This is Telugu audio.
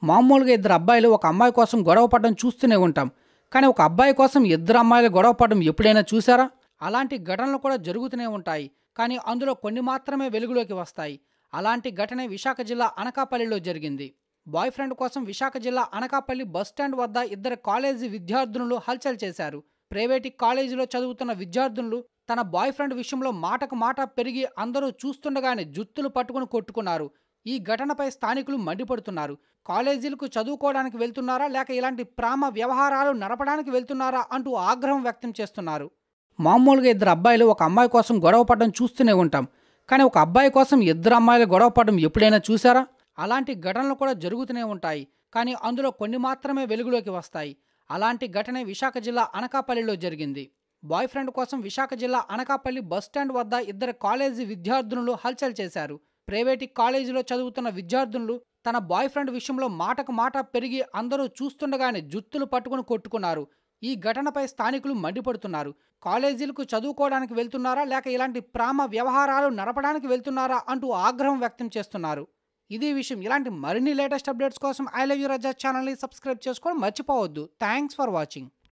మామూలుగా ఇద్దరు అబ్బాయిలు ఒక అమ్మాయి కోసం గొడవ పడడం చూస్తూనే ఉంటాం కానీ ఒక అబ్బాయి కోసం ఇద్దరు అమ్మాయిలు గొడవ పడడం ఎప్పుడైనా చూసారా అలాంటి ఘటనలు కూడా జరుగుతూనే ఉంటాయి కానీ అందులో కొన్ని మాత్రమే వెలుగులోకి వస్తాయి అలాంటి ఘటనే విశాఖ జిల్లా అనకాపల్లిలో జరిగింది బాయ్ ఫ్రెండ్ కోసం విశాఖ జిల్లా అనకాపల్లి బస్టాండ్ వద్ద ఇద్దరు కాలేజీ విద్యార్థినులు హల్చల్ చేశారు ప్రైవేట్ కాలేజీలో చదువుతున్న విద్యార్థినులు తన బాయ్ ఫ్రెండ్ విషయంలో మాటకు మాట పెరిగి అందరూ చూస్తుండగానే జుత్తులు పట్టుకుని కొట్టుకున్నారు ఈ ఘటనపై స్థానికులు మండిపడుతున్నారు కాలేజీలకు చదువుకోవడానికి వెళ్తున్నారా లేక ఇలాంటి ప్రేమ వ్యవహారాలు నడపడానికి వెళ్తున్నారా అంటూ ఆగ్రహం వ్యక్తం చేస్తున్నారు మామూలుగా ఇద్దరు అబ్బాయిలు ఒక అమ్మాయి కోసం గొడవ పడడం చూస్తూనే ఉంటాం కానీ ఒక అబ్బాయి కోసం ఇద్దరు అమ్మాయిలు గొడవ పడడం ఎప్పుడైనా చూసారా అలాంటి ఘటనలు కూడా జరుగుతూనే ఉంటాయి కానీ అందులో కొన్ని మాత్రమే వెలుగులోకి వస్తాయి అలాంటి ఘటనే విశాఖ జిల్లా అనకాపల్లిలో జరిగింది బాయ్ ఫ్రెండ్ కోసం విశాఖ జిల్లా అనకాపల్లి బస్టాండ్ వద్ద ఇద్దరు కాలేజీ విద్యార్థినులు హల్చల్ చేశారు ప్రైవేట్ కాలేజీలో చదువుతున్న విద్యార్థినులు తన బాయ్ ఫ్రెండ్ విషయంలో మాటకు మాట పెరిగి అందరూ చూస్తుండగానే జుత్తులు పట్టుకుని కొట్టుకున్నారు ఈ ఘటనపై స్థానికులు మండిపడుతున్నారు కాలేజీలకు చదువుకోవడానికి వెళ్తున్నారా లేక ఇలాంటి ప్రేమ వ్యవహారాలు నడపడానికి వెళ్తున్నారా అంటూ ఆగ్రహం వ్యక్తం చేస్తున్నారు ఇది విషయం ఇలాంటి మరిన్ని లేటెస్ట్ అప్డేట్స్ కోసం ఐ లవ్ యూ రజా ఛానల్ని సబ్స్క్రైబ్ చేసుకోవడం మర్చిపోవద్దు థ్యాంక్స్ ఫర్ వాచింగ్